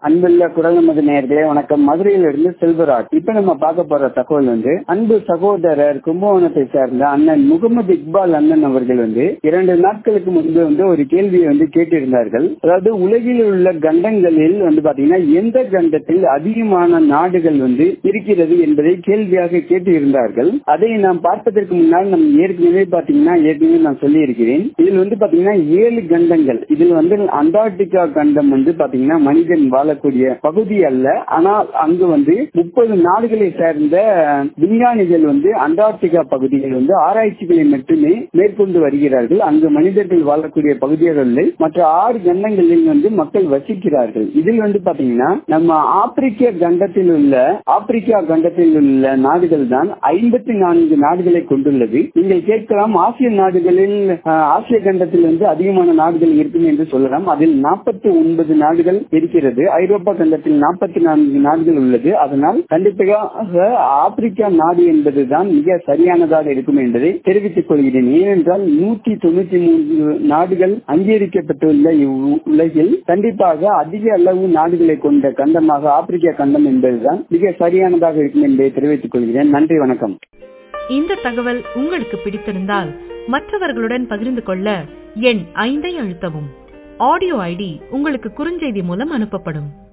அன்புள்ள குரல் நமது நேர்களே வணக்கம் மதுரையிலிருந்து செல்வராஜ் இப்ப நம்ம பார்க்க போற தகவல் வந்து அன்பு சகோதரர் கும்பகோணத்தை சேர்ந்த அண்ணன் முகமது இக்பால் அண்ணன் அவர்கள் வந்து இரண்டு நாட்களுக்கு முன்பு வந்து ஒரு கேள்வியை வந்து கேட்டிருந்தார்கள் அதாவது உலகில் உள்ள கண்டங்களில் வந்து பாத்தீங்கன்னா எந்த கண்டத்தில் அதிகமான நாடுகள் வந்து இருக்கிறது என்பதை கேள்வியாக கேட்டு இருந்தார்கள் அதை நாம் பார்ப்பதற்கு முன்னால் நம்ம ஏற்கனவே பாத்தீங்கன்னா ஏற்கனவே நான் சொல்லி இருக்கிறேன் இதில் வந்து பாத்தீங்கன்னா ஏழு கண்டங்கள் இதில் வந்து அண்டார்டிகா கண்டம் வந்து பாத்தீங்கன்னா மனிதன் வாழக்கூடிய பகுதி அல்ல ஆனால் அங்கு வந்து முப்பது நாடுகளை சேர்ந்த விஞ்ஞானிகள் வந்து அண்டார்டிகா பகுதியில் வந்து ஆராய்ச்சிகளை மட்டுமே மேற்கொண்டு வருகிறார்கள் அங்கு மனிதர்கள் வாழக்கூடிய பகுதியாக இல்லை மற்ற ஆறு கண்டங்களில் வந்து மக்கள் வசிக்கிறார்கள் இதில் வந்து பாத்தீங்கன்னா நம்ம ஆப்பிரிக்க கண்டத்தில் உள்ள ஆப்பிரிக்கா கண்டத்தில் உள்ள நாடுகள் தான் ஐம்பத்தி நான்கு நாடுகளை கொண்டுள்ளது நீங்கள் கேட்கலாம் ஆசிய நாடுகளில் ஆசிய கண்டத்தில் வந்து அதிகமான நாடுகள் இருக்கும் என்று சொல்லலாம் அதில் நாற்பத்தி ஒன்பது நாடுகள் இருக்கிறது ஐரோப்பா கண்டத்தில் நாற்பத்தி நான்கு நாடுகள் உள்ளது அதனால் கண்டிப்பாக ஆப்பிரிக்கா நாடு என்பதுதான் மிக சரியானதாக இருக்கும் என்பதை தெரிவித்துக் கொள்கிறேன் ஏனென்றால் நூற்றி தொண்ணூத்தி மூன்று நாடுகள் அங்கீகரிக்கப்பட்டுள்ள உலகில் கண்டிப்பாக அதிக அளவு நாடுகளை கொண்ட கண்டமாக ஆப்பிரிக்கா கண்டம் என்பதுதான் மிக சரியானதாக இருக்கும் என்பதை தெரிவித்துக் கொள்கிறேன் நன்றி வணக்கம் இந்த தகவல் உங்களுக்கு பிடித்திருந்தால் மற்றவர்களுடன் பகிர்ந்து கொள்ள எண் ஐந்தை அழுத்தவும் ஆடியோ ஐடி உங்களுக்கு குறுஞ்செய்தி மூலம் அனுப்பப்படும்